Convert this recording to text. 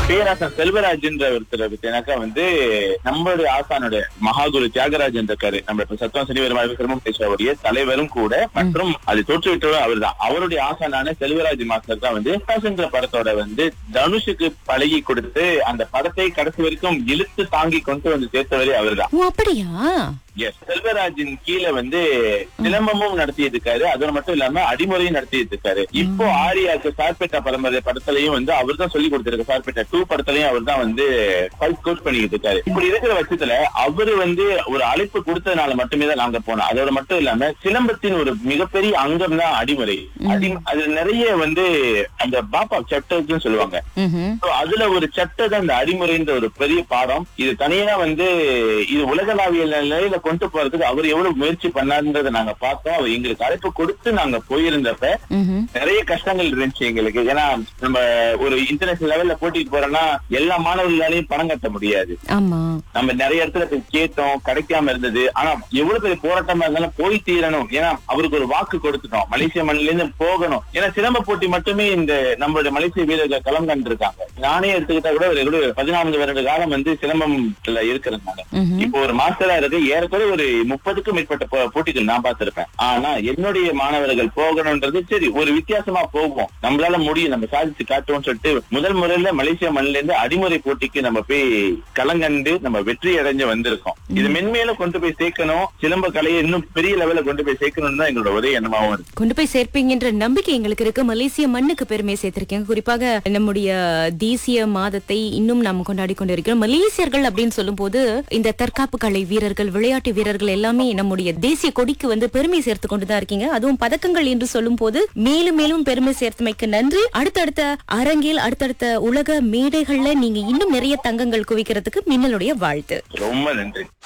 பேராசன் செல்வராஜ்ன்ற ஒருத்தர் பார்த்தீங்கன்னாக்கா வந்து நம்மளுடைய ஆசானுடைய மகாகுரு தியாகராஜன் இருக்காரு நம்ம இப்ப சத்வம் சனிவரும் சிரமம் பேசுறவருடைய தலைவரும் கூட மற்றும் அது தோற்றுவிட்டவரும் அவர் தான் அவருடைய ஆசானான செல்வராஜ் மாஸ்டர் தான் வந்து பேராசன்ற படத்தோட வந்து தனுஷுக்கு பழகி கொடுத்து அந்த படத்தை கடைசி வரைக்கும் இழுத்து தாங்கி கொண்டு வந்து சேர்த்தவரே அவர்தான் ஓ அப்படியா எஸ் செல்வராஜின் கீழே வந்து சிலம்பமும் நடத்திட்டு இருக்காரு அதோட மட்டும் இல்லாம அடிமுறையும் நடத்திட்டு இருக்காரு இப்போ ஆரியாக்கு சார்பேட்டா பரம்பரை படத்துலயும் வந்து அவர் தான் சொல்லி கொடுத்திருக்காரு சார்பேட்டா டூ படத்துலயும் அவர் தான் வந்து ஃபைட் கோச் பண்ணிட்டு இருக்காரு இப்படி இருக்கிற பட்சத்துல அவரு வந்து ஒரு அழைப்பு கொடுத்ததுனால மட்டுமே தான் நாங்க போனோம் அதோட மட்டும் இல்லாம சிலம்பத்தின் ஒரு மிகப்பெரிய அங்கம் தான் அடிமுறை அடி அதுல நிறைய வந்து அந்த பாப்பா சாப்டர்ஸ் சொல்லுவாங்க ம்ஹும். So, அதுல ஒரு சட்டை தான் இந்த அடிமுறைன்ற ஒரு பெரிய பாடம் இது தனியா வந்து இது உலகளாவிய நிலையில கொண்டு போறதுக்கு அவர் எவ்வளவு முயற்சி பண்ணாருன்றதை நாங்க பார்த்தோம் அவர் எங்களுக்கு அழைப்பு கொடுத்து நாங்க போயிருந்தப்ப ம்ஹும். நிறைய கஷ்டங்கள் இருந்துச்சு எங்களுக்கு ஏன்னா நம்ம ஒரு இன்டர்நேஷனல் லெவல்ல போட்டிக்கு போறோம்னா எல்லா மாணவர்களாலையும் பணம் கட்ட முடியாது ஆமா நம்ம நிறைய இடத்துல போய் கேட்டோம் கிடைக்காம இருந்தது ஆனா எவ்வளவு பெரிய போராட்டமா இருந்தாலும் போய் தீரணும் ஏன்னா அவருக்கு ஒரு வாக்கு கொடுத்துட்டோம் மலேசிய மண்ணில இருந்து போகணும் ஏன்னா சிலம்ப போட்டி மட்டுமே இந்த நம்மளுடைய மலேசிய வீரர்கள் களம் கண்டிருக்காங்க நானே எடுத்துக்கிட்டா கூட ஒரு கூட பதினான்கு வருட காலம் வந்து சிலம்பம்ல இருக்கிறதுனால ம்ஹும். இப்போ ஒரு மாஸ்டரா இருக்கு ஏறக்குறைய ஒரு முப்பதுக்கும் மேற்பட்ட போ- போட்டிகள் நான் பார்த்திருப்பேன் ஆனா என்னுடைய மாணவர்கள் போகணும்ன்றது சரி ஒரு வித்தியாசமா போகும் நம்மளால முடியும் நம்ம சாதிச்சு காட்டுவோம்னு சொல்லிட்டு முதல் முறையில மலேசியா மண்ணில இருந்து அடிமுறை போட்டிக்கு நம்ம போய் களங்கண்டு நம்ம வெற்றி அடைஞ்சு வந்திருக்கோம் இது மென்மேலும் கொண்டு போய் சேர்க்கணும் சிலம்ப கலையை இன்னும் பெரிய லெவல்ல கொண்டு போய் சேர்க்கணும்னு தான் எங்களோட ஒரே எண்ணமாவும் இருக்கு கொண்டு போய் சேர்ப்பீங்கன்ற நம்பிக்கை எங்களுக்கு இருக்கு மலேசிய மண்ணுக்கு பெருமை சேர்த்திருக்கீங்க குறிப்பாக நம்முடைய தேசிய மாதத்தை இன்னும் நாம் கொண்டாடி கொண்டு இருக்கிறோம் மலேசியர்கள் அப்படின்னு சொல்லும்போது இந்த தற்காப்பு கலை வீரர்கள் விளையாட்டு வீரர்கள் எல்லாமே நம்முடைய தேசிய கொடிக்கு வந்து பெருமை சேர்த்து கொண்டுதான் இருக்கீங்க அதுவும் பதக்கங்கள் என்று சொல்லும் போது மேலும் மேலும் பெருமை சேர்த்தமைக்கு நன்றி அடுத்தடுத்த அரங்கில் அடுத்தடுத்த உலக மேடைகள்ல நீங்க இன்னும் நிறைய தங்கங்கள் குவிக்கிறதுக்கு மின்னலுடைய வாழ்த்து ரொம்ப நன்றி